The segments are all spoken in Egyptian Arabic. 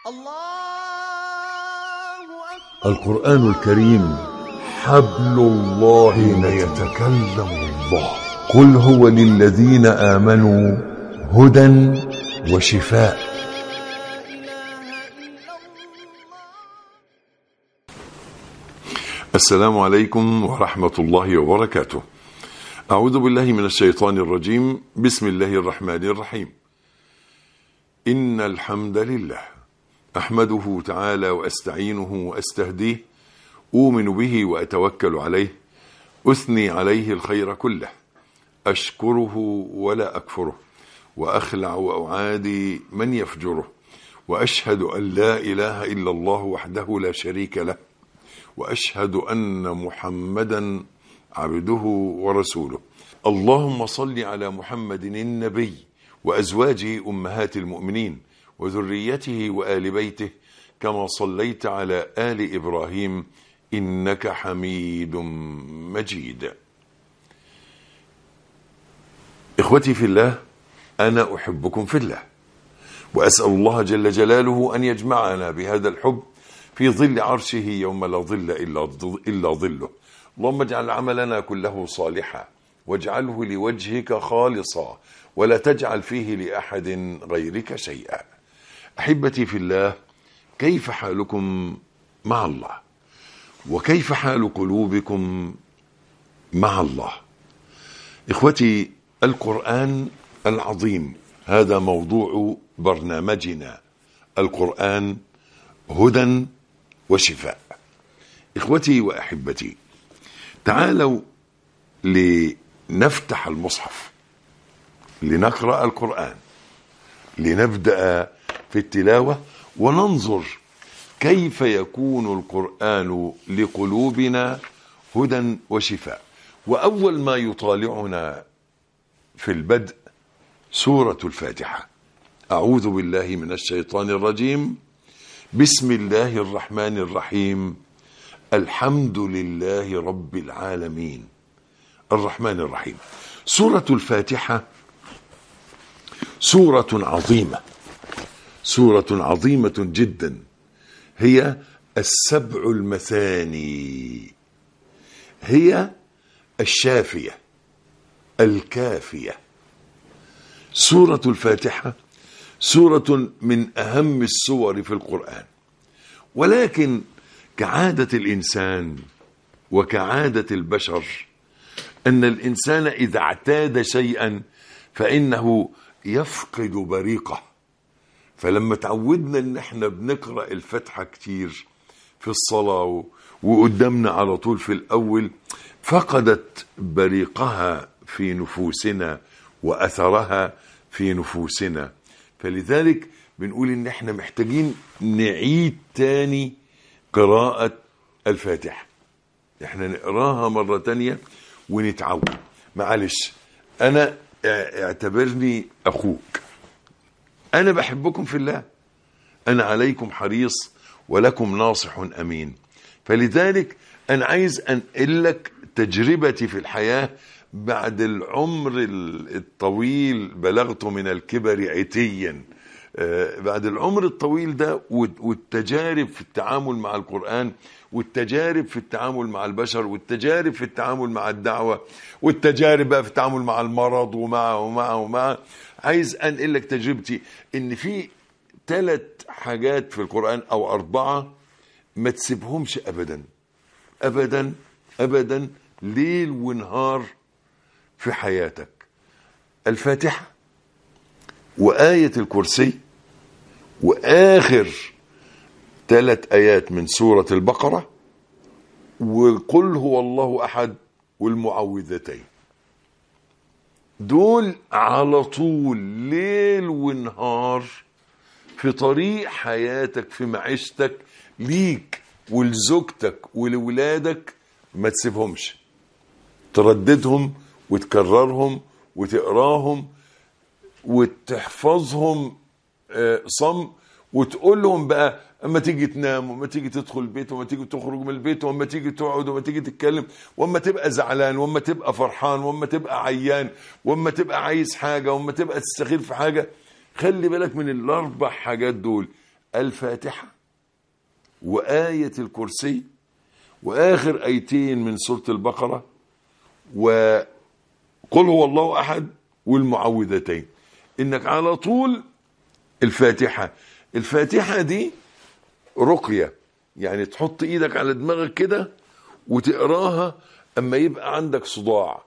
الله أكبر القرآن الكريم حبل الله حين متين يتكلم الله قل هو للذين آمنوا هدى وشفاء السلام عليكم ورحمة الله وبركاته أعوذ بالله من الشيطان الرجيم بسم الله الرحمن الرحيم إن الحمد لله أحمده تعالى وأستعينه وأستهديه أؤمن به وأتوكل عليه أثني عليه الخير كله أشكره ولا أكفره وأخلع وأعادي من يفجره وأشهد أن لا إله إلا الله وحده لا شريك له واشهد ان محمدا عبده ورسوله اللهم صل على محمد النبي وازواجه امهات المؤمنين وذريته وال بيته كما صليت على ال ابراهيم انك حميد مجيد اخوتي في الله انا احبكم في الله واسال الله جل جلاله ان يجمعنا بهذا الحب في ظل عرشه يوم لا ظل إلا إلا ظله اللهم اجعل عملنا كله صالحا واجعله لوجهك خالصا ولا تجعل فيه لأحد غيرك شيئا أحبتي في الله كيف حالكم مع الله وكيف حال قلوبكم مع الله إخوتي القرآن العظيم هذا موضوع برنامجنا القرآن هدى وشفاء اخوتي واحبتي تعالوا لنفتح المصحف لنقرا القران لنبدا في التلاوه وننظر كيف يكون القران لقلوبنا هدى وشفاء واول ما يطالعنا في البدء سوره الفاتحه اعوذ بالله من الشيطان الرجيم بسم الله الرحمن الرحيم الحمد لله رب العالمين الرحمن الرحيم سورة الفاتحة سورة عظيمة سورة عظيمة جدا هي السبع المثاني هي الشافية الكافية سورة الفاتحة سورة من أهم السور في القرآن ولكن كعادة الإنسان وكعادة البشر أن الإنسان إذا اعتاد شيئا فإنه يفقد بريقه فلما تعودنا ان احنا بنقرأ الفاتحة كتير في الصلاة وقدامنا على طول في الأول فقدت بريقها في نفوسنا وأثرها في نفوسنا فلذلك بنقول ان احنا محتاجين نعيد تاني قراءة الفاتحة احنا نقراها مرة تانية ونتعود معلش انا اعتبرني اخوك انا بحبكم في الله انا عليكم حريص ولكم ناصح امين فلذلك انا عايز انقل لك تجربتي في الحياه بعد العمر الطويل بلغت من الكبر عتيا بعد العمر الطويل ده والتجارب في التعامل مع القرآن والتجارب في التعامل مع البشر والتجارب في التعامل مع الدعوة والتجارب بقى في التعامل مع المرض ومع ومع ومع عايز انقل لك تجربتي ان في ثلاث حاجات في القرآن او اربعة ما تسيبهمش ابدا ابدا ابدا ليل ونهار في حياتك الفاتحة وآية الكرسي وآخر ثلاث آيات من سورة البقرة وقل هو الله أحد والمعوذتين دول على طول ليل ونهار في طريق حياتك في معيشتك ليك ولزوجتك ولولادك ما تسيبهمش ترددهم وتكررهم وتقراهم وتحفظهم صم وتقول لهم بقى اما تيجي تنام وما تيجي تدخل البيت وما تيجي تخرج من البيت وما تيجي تقعد وما تيجي تتكلم وما تبقى زعلان وما تبقى فرحان وما تبقى عيان وما تبقى عايز حاجه وما تبقى تستخير في حاجه خلي بالك من الاربع حاجات دول الفاتحة وآية الكرسي وآخر آيتين من سورة البقرة وقل هو الله أحد والمعوذتين إنك على طول الفاتحة الفاتحة دي رقية يعني تحط إيدك على دماغك كده وتقراها أما يبقى عندك صداع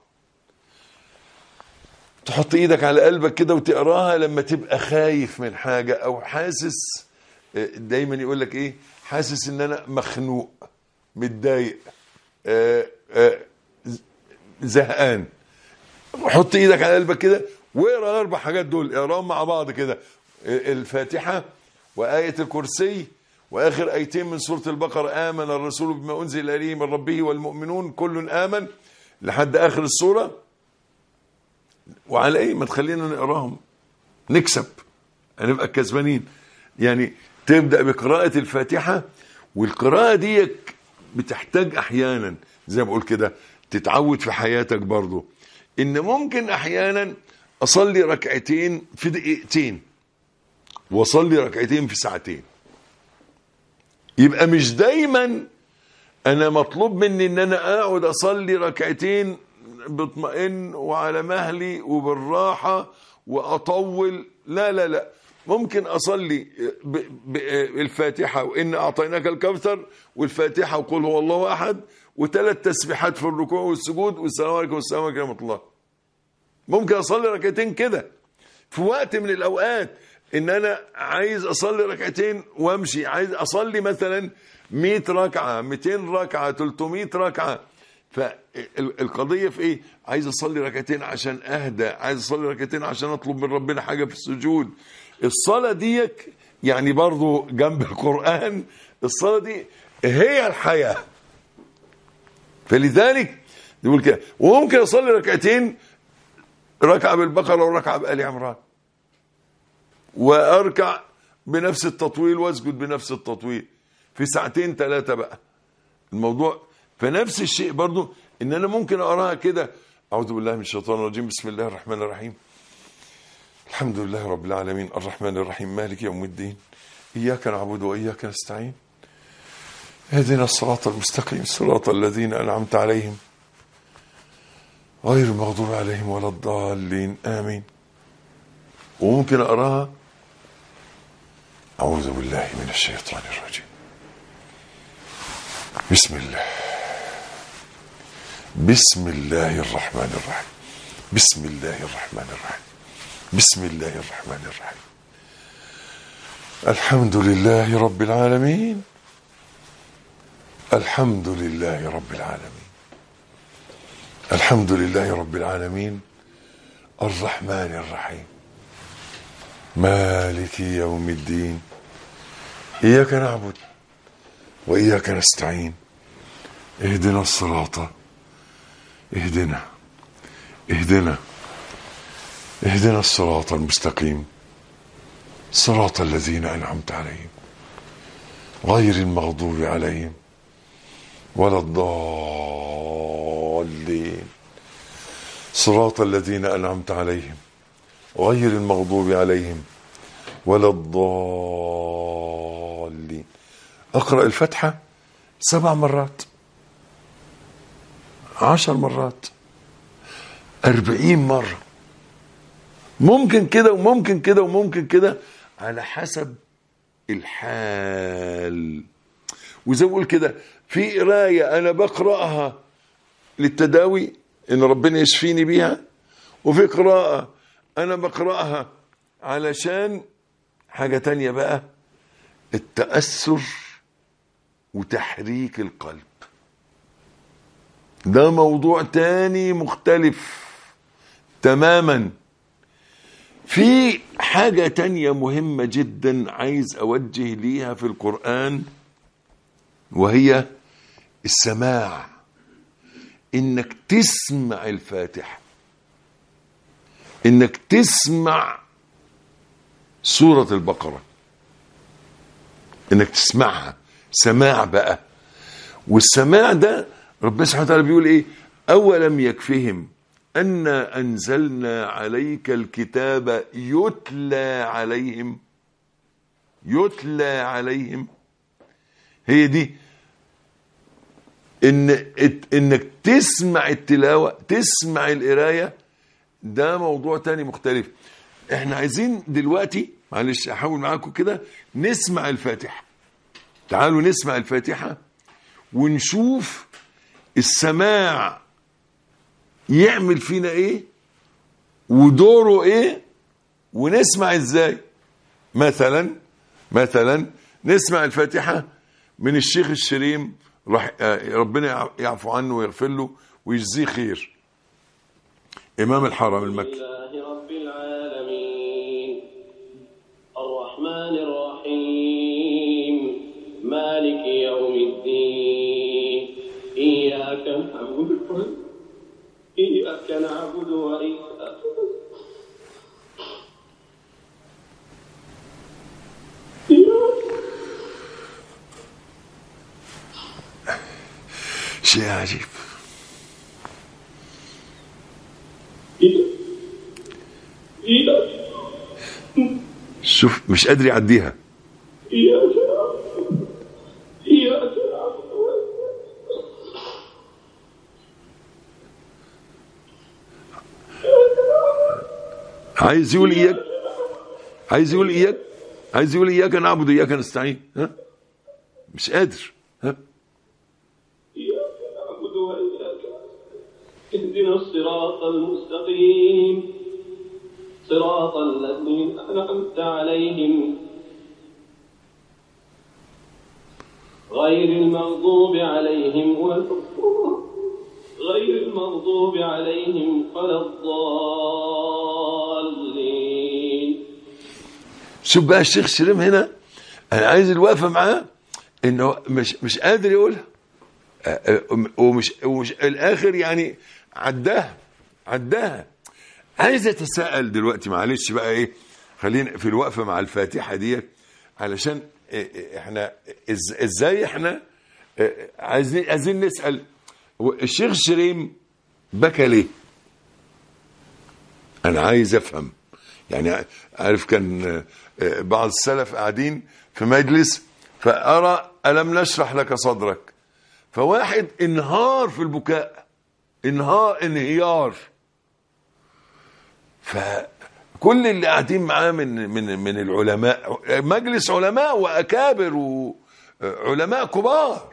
تحط ايدك على قلبك كده وتقراها لما تبقى خايف من حاجة او حاسس دايما يقول لك ايه حاسس ان انا مخنوق متضايق آه، آه، زهقان حط ايدك على قلبك كده واقرا الاربع حاجات دول اقراهم مع بعض كده الفاتحة وآية الكرسي وآخر آيتين من سورة البقرة آمن الرسول بما أنزل إليه من ربه والمؤمنون كل آمن لحد آخر السورة وعلى ايه ما تخلينا نقراهم نكسب هنبقى كسبانين يعني تبدا بقراءه الفاتحه والقراءه دي بتحتاج احيانا زي ما بقول كده تتعود في حياتك برضو ان ممكن احيانا اصلي ركعتين في دقيقتين واصلي ركعتين في ساعتين يبقى مش دايما انا مطلوب مني ان انا اقعد اصلي ركعتين بطمئن وعلى مهلي وبالراحة وأطول لا لا لا ممكن أصلي بالفاتحة وإن أعطيناك الكوثر والفاتحة وقل هو الله أحد وثلاث تسبيحات في الركوع والسجود والسلام عليكم والسلام عليكم ورحمة الله ممكن أصلي ركعتين كده في وقت من الأوقات إن أنا عايز أصلي ركعتين وأمشي عايز أصلي مثلا 100 ركعة 200 ركعة 300 ركعة فالقضيه في ايه عايز اصلي ركعتين عشان اهدى عايز اصلي ركعتين عشان اطلب من ربنا حاجه في السجود الصلاه ديك يعني برضو جنب القران الصلاه دي هي الحياه فلذلك يقول كده وممكن اصلي ركعتين ركعه بالبقره وركعه بال عمران واركع بنفس التطويل واسجد بنفس التطويل في ساعتين ثلاثه بقى الموضوع فنفس الشيء برضو ان انا ممكن اقراها كده اعوذ بالله من الشيطان الرجيم بسم الله الرحمن الرحيم الحمد لله رب العالمين الرحمن الرحيم مالك يوم الدين اياك نعبد واياك نستعين اهدنا الصراط المستقيم صراط الذين انعمت عليهم غير المغضوب عليهم ولا الضالين امين وممكن اقراها اعوذ بالله من الشيطان الرجيم بسم الله بسم الله الرحمن الرحيم بسم الله الرحمن الرحيم بسم الله الرحمن الرحيم الحمد لله رب العالمين الحمد لله رب العالمين الحمد لله رب العالمين الرحمن الرحيم مالك يوم الدين إياك نعبد وإياك نستعين اهدنا الصراط اهدنا اهدنا اهدنا الصراط المستقيم صراط الذين أنعمت عليهم غير المغضوب عليهم ولا الضالين صراط الذين أنعمت عليهم غير المغضوب عليهم ولا الضالين اقرأ الفتحة سبع مرات عشر مرات أربعين مرة ممكن كده وممكن كده وممكن كده على حسب الحال وزي ما بقول كده في قراية أنا بقرأها للتداوي إن ربنا يشفيني بيها وفي قراءة أنا بقرأها علشان حاجة تانية بقى التأثر وتحريك القلب ده موضوع تاني مختلف تماما في حاجة تانية مهمة جدا عايز أوجه ليها في القرآن وهي السماع إنك تسمع الفاتحة إنك تسمع سورة البقرة إنك تسمعها سماع بقى والسماع ده ربنا سبحانه وتعالى بيقول ايه اولم يكفهم انا انزلنا عليك الكتاب يتلى عليهم يتلى عليهم هي دي ان ات- انك تسمع التلاوه تسمع القرايه ده موضوع تاني مختلف احنا عايزين دلوقتي معلش احاول معاكم كده نسمع الفاتحه تعالوا نسمع الفاتحه ونشوف السماع يعمل فينا ايه ودوره ايه ونسمع ازاي مثلا مثلا نسمع الفاتحه من الشيخ الشريم رح آه، ربنا يعفو عنه ويغفر له ويجزيه خير امام الحرم المكي لله رب العالمين الرحمن الرحيم مالك يوم الدين إياك نعبد إياك نعبد وإياك شيء عجيب إياك شوف مش قادر يعديها إياك نعبد إياك نعبد وإياك عايز يقول اياك عايز يقول اياك عايز يقول اياك نعبد واياك نستعين ها مش قادر ها إياك نعبد وإياك اهدنا الصراط المستقيم صراط الذين أنعمت عليهم غير المغضوب عليهم ولا غير المغضوب عليهم ولا الضالين شوف بقى الشيخ شريم هنا انا عايز الوقفه معاه انه مش مش قادر يقولها آه، آه، ومش ومش الاخر يعني عداها عداها عايز اتساءل دلوقتي معلش بقى ايه خلينا في الوقفه مع الفاتحه ديت علشان آه، آه، احنا إز- ازاي احنا آه، عايزين عايزين نسال هو الشيخ شريم بكى ليه؟ انا عايز افهم يعني عارف كان آه، بعض السلف قاعدين في مجلس فارى الم نشرح لك صدرك فواحد انهار في البكاء انهار انهيار فكل اللي قاعدين معاه من من من العلماء مجلس علماء واكابر وعلماء كبار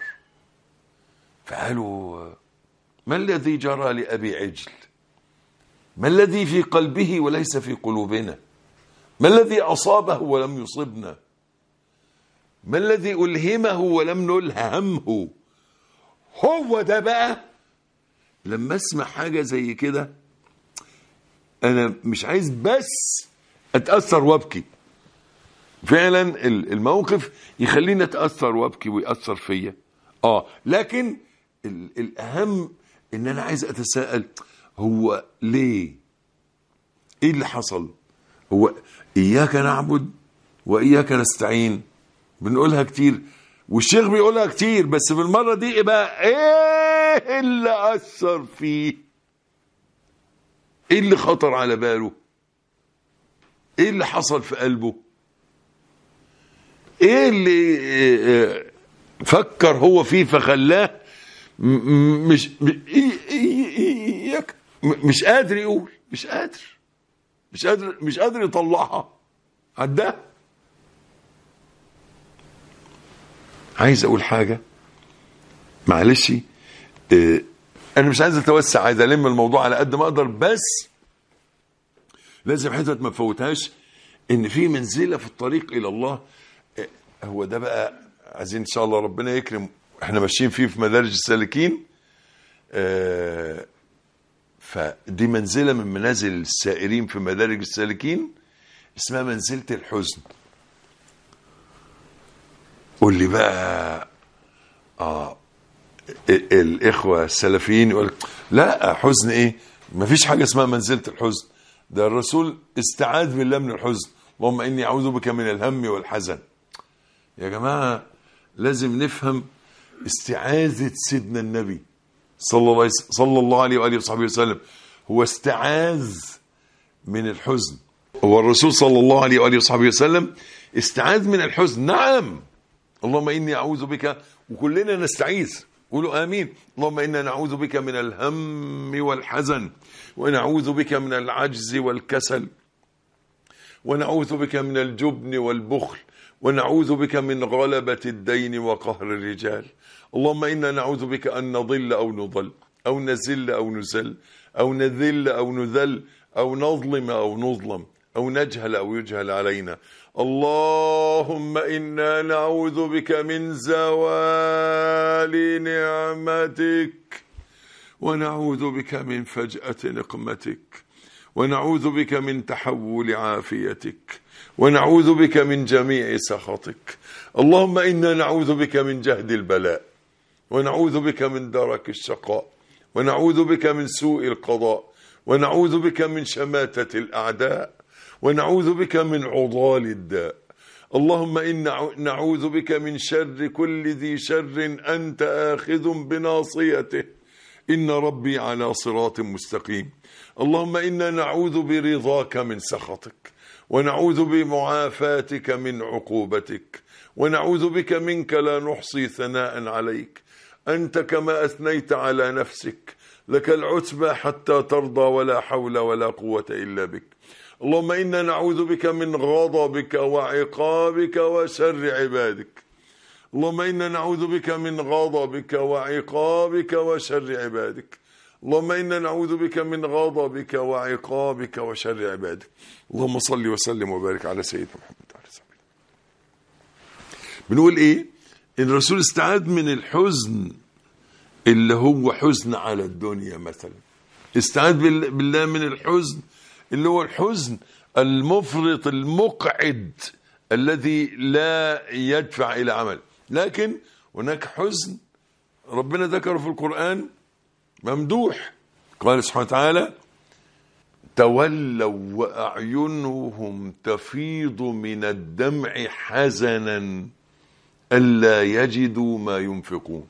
فقالوا ما الذي جرى لابي عجل ما الذي في قلبه وليس في قلوبنا ما الذي أصابه ولم يصبنا ما الذي ألهمه ولم نلهمه هو ده بقى لما اسمع حاجة زي كده أنا مش عايز بس أتأثر وأبكي فعلا ال- الموقف يخليني أتأثر وأبكي ويأثر فيا آه لكن ال- الأهم إن أنا عايز أتساءل هو ليه ايه اللي حصل هو اياك نعبد واياك نستعين بنقولها كتير والشيخ بيقولها كتير بس بالمره دي بقى ايه اللي اثر فيه ايه اللي خطر على باله ايه اللي حصل في قلبه ايه اللي آه، آه، فكر هو فيه فخلاه م- م- مش م- إي- إي- إياك م- مش قادر يقول مش قادر مش قادر مش قادر يطلعها عداه عايز اقول حاجه معلش آه، انا مش عايز اتوسع عايز الم الموضوع على قد ما اقدر بس لازم حتت ما تفوتهاش ان في منزله في الطريق الى الله آه، هو ده بقى عايزين ان شاء الله ربنا يكرم احنا ماشيين فيه في مدارج السالكين آه، فدي منزله من منازل السائرين في مدارج السالكين اسمها منزله الحزن قول لي بقى اه ال- الاخوه السلفيين يقول لك لا حزن ايه مفيش حاجه اسمها منزله الحزن ده الرسول استعاذ بالله من الحزن اللهم اني اعوذ بك من الهم والحزن يا جماعه لازم نفهم استعاذه سيدنا النبي صلى الله صلى الله عليه واله وصحبه وسلم هو استعاذ من الحزن هو الرسول صلى الله عليه وآله وصحبه وسلم استعاذ من الحزن نعم اللهم إني أعوذ بك وكلنا نستعيذ قولوا آمين اللهم إنا نعوذ بك من الهم والحزن ونعوذ بك من العجز والكسل ونعوذ بك من الجبن والبخل ونعوذ بك من غلبة الدين وقهر الرجال اللهم إنا نعوذ بك أن نضل أو نضل أو نزل أو نزل أو نذل أو نذل أو نظلم أو نظلم أو نجهل أو يجهل علينا اللهم إنا نعوذ بك من زوال نعمتك ونعوذ بك من فجأة نقمتك ونعوذ بك من تحول عافيتك ونعوذ بك من جميع سخطك اللهم إنا نعوذ بك من جهد البلاء ونعوذ بك من درك الشقاء ونعوذ بك من سوء القضاء ونعوذ بك من شماتة الأعداء ونعوذ بك من عضال الداء اللهم إنا نعوذ بك من شر كل ذي شر أنت آخذ بناصيته إن ربي على صراط مستقيم اللهم إنا نعوذ برضاك من سخطك ونعوذ بمعافاتك من عقوبتك ونعوذ بك منك لا نحصي ثناء عليك أنت كما أثنيت على نفسك لك العتبى حتى ترضى ولا حول ولا قوة إلا بك اللهم إنا نعوذ بك من غضبك وعقابك وشر عبادك اللهم إنا نعوذ بك من غضبك وعقابك وشر عبادك اللهم إنا نعوذ بك من غضبك وعقابك وشر عبادك اللهم صل وسلم وبارك على سيدنا محمد وعلى آله بنقول إيه إن الرسول استعاذ من الحزن اللي هو حزن على الدنيا مثلا استعاذ بال- بالله من الحزن اللي هو الحزن المفرط المقعد الذي لا يدفع إلى عمل لكن هناك حزن ربنا ذكره في القرآن ممدوح قال سبحانه وتعالى تولوا وأعينهم تفيض من الدمع حزنا ألا يجدوا ما ينفقون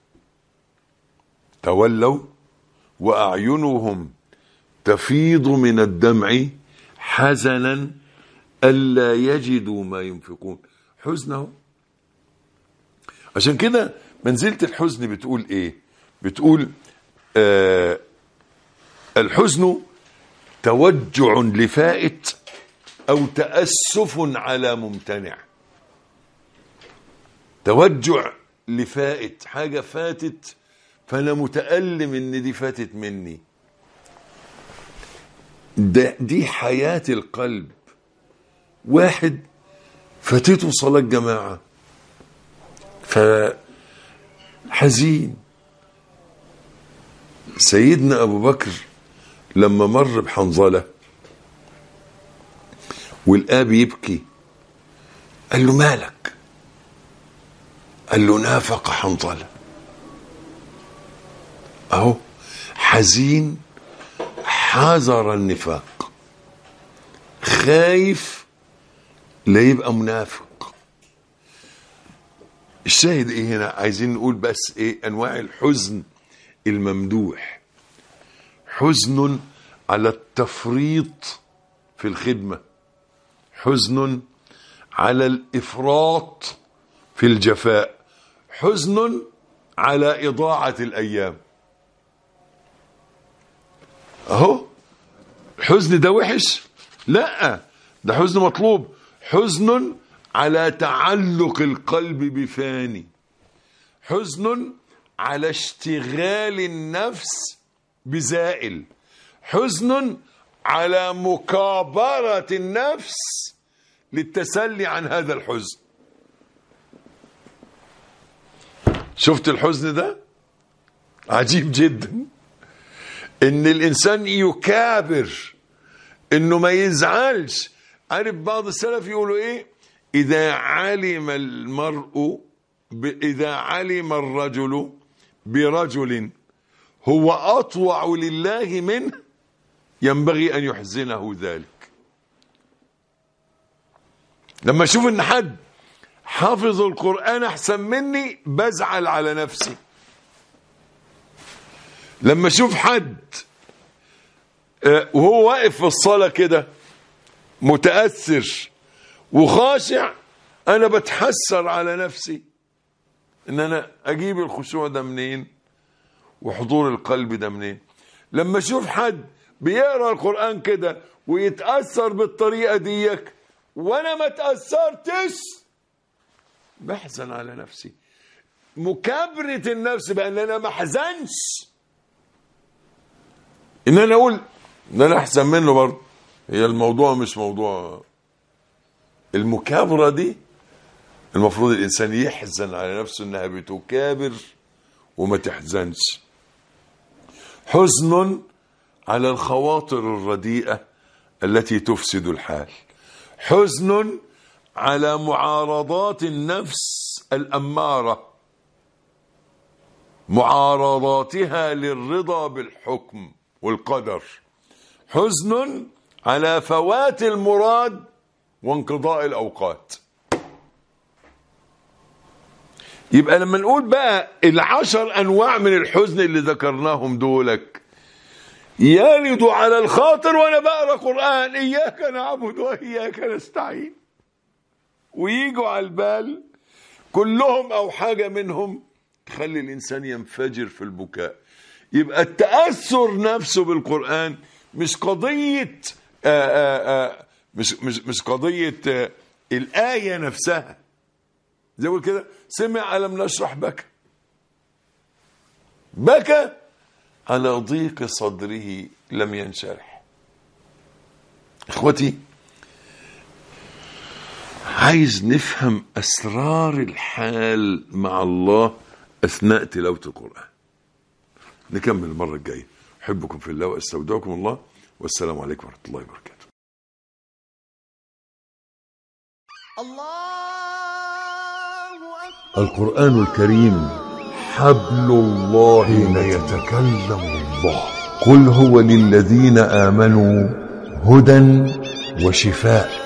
تولوا وأعينهم تفيض من الدمع حزنا ألا يجدوا ما ينفقون حزنه عشان كده منزلة الحزن بتقول ايه بتقول آه الحزن توجع لفائت او تأسف على ممتنع توجع لفائت حاجة فاتت فانا متألم ان دي فاتت مني ده دي حياة القلب واحد فاتته صلاة جماعة فحزين سيدنا أبو بكر لما مر بحنظلة والآب يبكي قال له مالك قال له نافق حنظلة أهو حزين حذر النفاق خايف لا يبقى منافق الشاهد ايه هنا عايزين نقول بس ايه انواع الحزن الممدوح حزن على التفريط في الخدمة حزن على الإفراط في الجفاء حزن على إضاعة الأيام أهو الحزن ده وحش لا ده حزن مطلوب حزن على تعلق القلب بفاني حزن على اشتغال النفس بزائل حزن على مكابرة النفس للتسلي عن هذا الحزن شفت الحزن ده عجيب جدا ان الانسان يكابر انه ما يزعلش عارف بعض السلف يقولوا ايه اذا علم المرء ب... اذا علم الرجل برجل هو اطوع لله منه ينبغي ان يحزنه ذلك لما اشوف ان حد حافظ القران احسن مني بزعل على نفسي لما اشوف حد آه، وهو واقف في الصلاه كده متأثر وخاشع انا بتحسر على نفسي ان انا اجيب الخشوع ده منين وحضور القلب ده منين لما اشوف حد بيقرا القران كده ويتاثر بالطريقه ديك وانا ما تاثرتش بحزن على نفسي مكابره النفس بان انا ما احزنش ان انا اقول ان انا احسن منه برضه هي الموضوع مش موضوع المكابره دي المفروض الانسان يحزن على نفسه انها بتكابر وما تحزنش حزن على الخواطر الرديئه التي تفسد الحال حزن على معارضات النفس الاماره معارضاتها للرضا بالحكم والقدر حزن على فوات المراد وانقضاء الاوقات يبقى لما نقول بقى العشر انواع من الحزن اللي ذكرناهم دولك يردوا على الخاطر وانا بقرا قران اياك نعبد واياك نستعين ويجوا على البال كلهم او حاجه منهم تخلي الانسان ينفجر في البكاء يبقى التاثر نفسه بالقران مش قضيه آآ آآ مش مش مش قضيه آه، الايه نفسها زي ما بقول كده سمع ألم نشرح بكى بكى على ضيق صدره لم ينشرح اخوتي عايز نفهم اسرار الحال مع الله اثناء تلاوه القران نكمل المره الجايه احبكم في الله واستودعكم الله والسلام عليكم ورحمه الله وبركاته الله أكبر القرآن الكريم حبل الله حين يتكلم الله قل هو للذين آمنوا هدى وشفاء